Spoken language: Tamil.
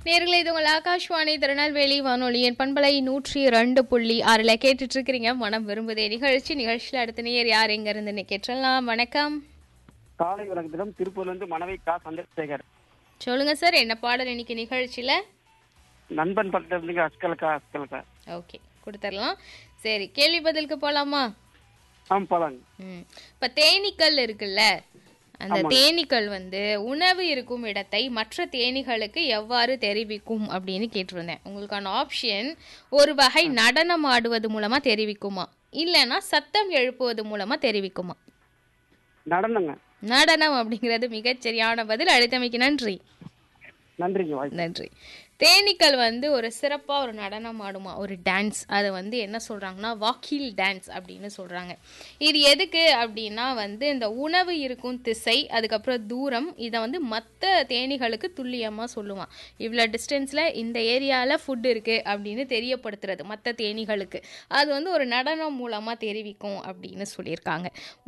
நேர்களே இது உங்கள் ஆகாஷ்வாணி திருநெல்வேலி வானொலியின் பண்பலை நூற்றி ரெண்டு புள்ளி ஆறில் கேட்டுட்டு இருக்கிறீங்க மனம் விரும்புதே நிகழ்ச்சி நிகழ்ச்சியில் அடுத்த நேர் யார் எங்க இருந்து கேட்டலாம் வணக்கம் காலை வணக்கத்திலும் திருப்பூர்லேருந்து மனைவி கா சந்திரசேகர் சொல்லுங்க சார் என்ன பாடல் இன்னைக்கு நிகழ்ச்சியில நண்பன் பக்கத்துல இருந்துங்க அஸ்கல்கா அஸ்கல்கா ஓகே கொடுத்துடலாம் சரி கேள்வி பதிலுக்கு போலாமா ஆ போலாங்க ம் இப்போ தேனீக்கள் இருக்குல்ல அந்த தேனீக்கள் வந்து உணவு இருக்கும் இடத்தை மற்ற தேனீகளுக்கு எவ்வாறு தெரிவிக்கும் அப்படின்னு கேட்டிருந்தேன் உங்களுக்கான ஆப்ஷன் ஒரு வகை நடனம் ஆடுவது மூலமா தெரிவிக்குமா இல்லைன்னா சத்தம் எழுப்புவது மூலமா தெரிவிக்குமா நடனங்க நடனம் அப்படிங்கிறது மிகச்சரியான பதில் அழைத்தமைக்கு நன்றி நன்றிங்க வாய்ப்பு நன்றி தேனீக்கள் வந்து ஒரு சிறப்பாக ஒரு நடனம் ஆடுமா ஒரு டான்ஸ் அதை வந்து என்ன சொல்கிறாங்கன்னா வாக்கில் டான்ஸ் அப்படின்னு சொல்கிறாங்க இது எதுக்கு அப்படின்னா வந்து இந்த உணவு இருக்கும் திசை அதுக்கப்புறம் தூரம் இதை வந்து மற்ற தேனீகளுக்கு துல்லியமாக சொல்லுவான் இவ்வளோ டிஸ்டன்ஸில் இந்த ஏரியாவில் ஃபுட் இருக்குது அப்படின்னு தெரியப்படுத்துறது மற்ற தேனீகளுக்கு அது வந்து ஒரு நடனம் மூலமாக தெரிவிக்கும் அப்படின்னு சொல்லியிருக்காங்க